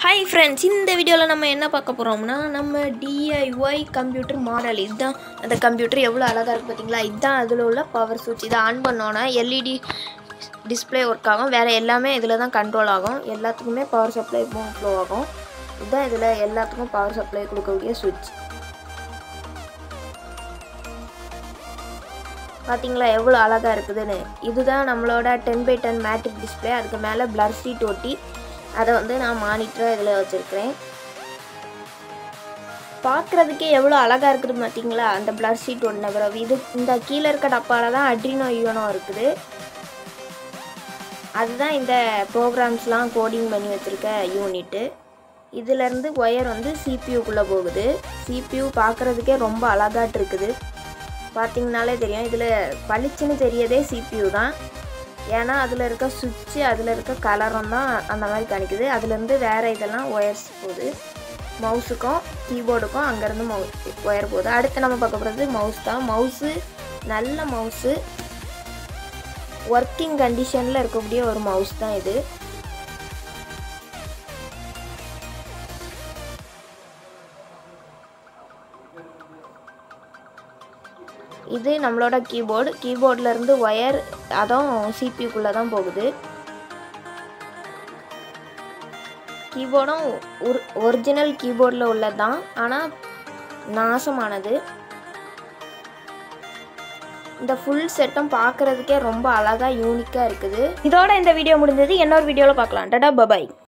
hi friends இந்த வீடியோவில் நம்ம என்ன பார்க்க போகிறோம்னா நம்ம டிஐஒய் கம்ப்யூட்டர் மாடல் இதுதான் அந்த கம்ப்யூட்டர் எவ்வளோ அழகாக இருக்குது பார்த்தீங்களா இதுதான் அதில் உள்ள பவர் சுவிட்ச் இதை ஆன் பண்ணோன்னா எல்இடி டிஸ்ப்ளே ஒர்க் ஆகும் வேறு எல்லாமே இதில் தான் கண்ட்ரோல் ஆகும் எல்லாத்துக்குமே பவர் சப்ளை ஃப்ளோ ஆகும் இதுதான் இதில் எல்லாத்துக்கும் பவர் சப்ளை கொடுக்கக்கூடிய சுவிட்ச் பார்த்தீங்களா எவ்வளோ அழகாக இருக்குதுன்னு இதுதான் நம்மளோட ten by ten matrix display அதுக்கு மேலே பிளர் சீட் ஒட்டி அதை வந்து நான் மானிட்டராக இதில் வச்சுருக்கிறேன் பார்க்குறதுக்கே எவ்வளோ அழகாக இருக்குது பார்த்தீங்களா அந்த பிளர் ஷீட் ஒன்றின பிறகு இது இந்த கீழே இருக்க டப்பாவில் தான் அட்ரினோ யூனோ இருக்குது அதுதான் இந்த ப்ரோக்ராம்ஸ்லாம் கோடிங் பண்ணி வச்சுருக்க யூனிட்டு இதிலேருந்து ஒயர் வந்து சிபியூக்குள்ளே போகுது சிபியூ பார்க்குறதுக்கே ரொம்ப அழகாட்டு இருக்குது பார்த்தீங்கனாலே தெரியும் இதில் பளிச்சுன்னு தெரியதே சிபியூ தான் ஏன்னா அதில் இருக்க சுவிட்சு அதில் இருக்க கலரும் தான் அந்த மாதிரி காணிக்குது அதுலேருந்து வேறு இதெல்லாம் ஒயர்ஸ் போகுது மவுஸுக்கும் கீபோர்டுக்கும் அங்கேருந்து மவு ஒயர் போகுது அடுத்து நம்ம பார்க்க போகிறது மவுஸ் தான் மவுஸு நல்ல மவுஸு ஒர்க்கிங் கண்டிஷனில் இருக்கக்கூடிய ஒரு மவுஸ் தான் இது இது நம்மளோட கீபோர்டு கீபோர்ட்லேருந்து ஒயர் அதுவும் சிபியூக்குள்ளே தான் போகுது கீபோர்டும் ஒரு ஒரிஜினல் கீபோர்டில் உள்ளது தான் ஆனால் நாசமானது இந்த ஃபுல் செட்டும் பார்க்குறதுக்கே ரொம்ப அழகாக யூனிக்காக இருக்குது இதோட இந்த வீடியோ முடிஞ்சது இன்னொரு வீடியோவில் பார்க்கலாம் டடா பபாய்